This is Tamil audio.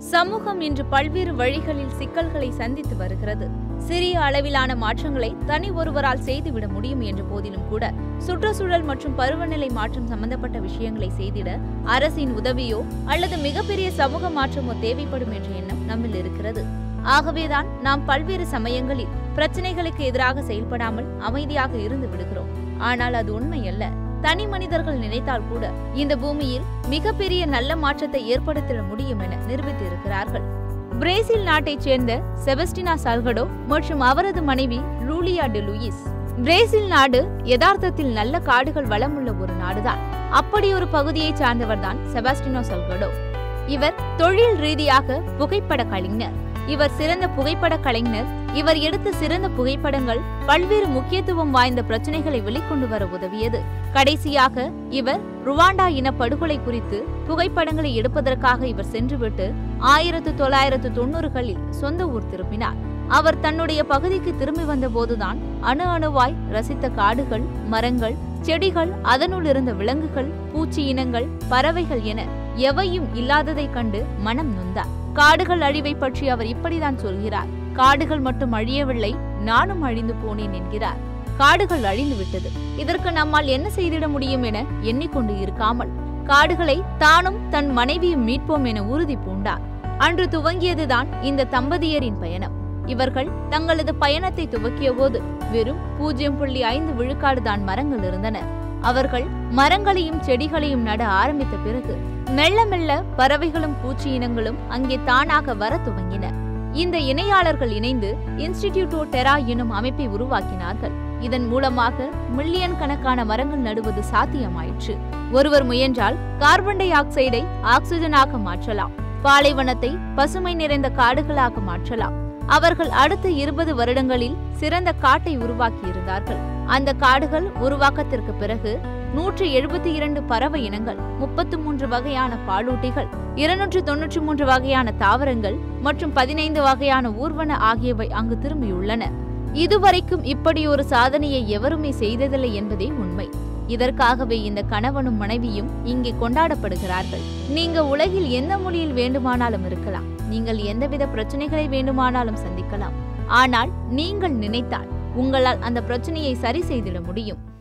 சமூகம் இன்று பல்வேறு வழிகளில் சிக்கல்களை சந்தித்து வருகிறது சிறிய அளவிலான மாற்றங்களை தனி ஒருவரால் செய்துவிட முடியும் என்ற போதிலும் கூட சுற்றுச்சூழல் மற்றும் பருவநிலை மாற்றம் சம்பந்தப்பட்ட விஷயங்களை செய்திட அரசின் உதவியோ அல்லது மிகப்பெரிய சமூக மாற்றமோ தேவைப்படும் என்ற எண்ணம் நம்மில் இருக்கிறது ஆகவேதான் நாம் பல்வேறு சமயங்களில் பிரச்சனைகளுக்கு எதிராக செயல்படாமல் அமைதியாக இருந்து விடுகிறோம் ஆனால் அது உண்மையல்ல தனி மனிதர்கள் நினைத்தால் கூட இந்த பூமியில் மிகப்பெரிய நல்ல மாற்றத்தை ஏற்படுத்திட முடியும் என நிரூபித்திருக்கிறார்கள் பிரேசில் நாட்டைச் சேர்ந்த செபஸ்டினா சால்கடோ மற்றும் அவரது மனைவி லூலியா டி லூயிஸ் பிரேசில் நாடு யதார்த்தத்தில் நல்ல காடுகள் வளமுள்ள ஒரு நாடுதான் அப்படி ஒரு பகுதியைச் சார்ந்தவர்தான் செபாஸ்டினோ சல்கடோ இவர் தொழில் ரீதியாக புகைப்பட கலைஞர் இவர் சிறந்த புகைப்பட கலைஞர் இவர் எடுத்த சிறந்த புகைப்படங்கள் பல்வேறு முக்கியத்துவம் வாய்ந்த பிரச்சனைகளை வெளிக்கொண்டு வர உதவியது கடைசியாக இவர் ருவாண்டா இன படுகொலை குறித்து புகைப்படங்களை எடுப்பதற்காக இவர் சென்றுவிட்டு ஆயிரத்து தொள்ளாயிரத்து தொண்ணூறுகளில் சொந்த ஊர் திரும்பினார் அவர் தன்னுடைய பகுதிக்கு திரும்பி வந்தபோதுதான் அணு அணுவாய் ரசித்த காடுகள் மரங்கள் செடிகள் அதனுள் இருந்த விலங்குகள் பூச்சி இனங்கள் பறவைகள் என எவையும் இல்லாததைக் கண்டு மனம் நொந்தார் காடுகள் அழிவை பற்றி அவர் இப்படிதான் சொல்கிறார் காடுகள் மட்டும் அழியவில்லை நானும் அழிந்து போனேன் என்கிறார் காடுகள் அழிந்து விட்டது இதற்கு நம்மால் என்ன செய்திட முடியும் என எண்ணிக்கொண்டு இருக்காமல் காடுகளை தானும் தன் மனைவியும் மீட்போம் என உறுதி பூண்டார் அன்று துவங்கியதுதான் இந்த தம்பதியரின் பயணம் இவர்கள் தங்களது பயணத்தை துவக்கிய போது வெறும் பூஜ்ஜியம் புள்ளி ஐந்து விழுக்காடு தான் மரங்கள் இருந்தன அவர்கள் மரங்களையும் செடிகளையும் நட ஆரம்பித்த பிறகு மெல்ல மெல்ல பறவைகளும் பூச்சி இனங்களும் அங்கே தானாக வர துவங்கின இந்த இணையாளர்கள் இணைந்து இன்ஸ்டிடியூட்டோ டெரா எனும் அமைப்பை உருவாக்கினார்கள் இதன் மூலமாக மில்லியன் கணக்கான மரங்கள் நடுவது சாத்தியமாயிற்று ஒருவர் முயன்றால் கார்பன் டை ஆக்சைடை ஆக்சிஜனாக மாற்றலாம் பாலைவனத்தை பசுமை நிறைந்த காடுகளாக மாற்றலாம் அவர்கள் அடுத்த இருபது வருடங்களில் சிறந்த காட்டை உருவாக்கியிருந்தார்கள் அந்த காடுகள் உருவாக்கத்திற்கு பிறகு நூற்று எழுபத்தி இரண்டு பறவை இனங்கள் முப்பத்து மூன்று வகையான பாலூட்டிகள் இருநூற்று தொன்னூற்றி மூன்று வகையான தாவரங்கள் மற்றும் பதினைந்து வகையான ஊர்வன ஆகியவை அங்கு திரும்பியுள்ளன இதுவரைக்கும் இப்படி ஒரு சாதனையை எவருமே செய்ததில்லை என்பதே உண்மை இதற்காகவே இந்த கணவனும் மனைவியும் இங்கே கொண்டாடப்படுகிறார்கள் நீங்க உலகில் எந்த மொழியில் வேண்டுமானாலும் இருக்கலாம் நீங்கள் எந்தவித பிரச்சனைகளை வேண்டுமானாலும் சந்திக்கலாம் ஆனால் நீங்கள் நினைத்தால் உங்களால் அந்த பிரச்சனையை சரி செய்திட முடியும்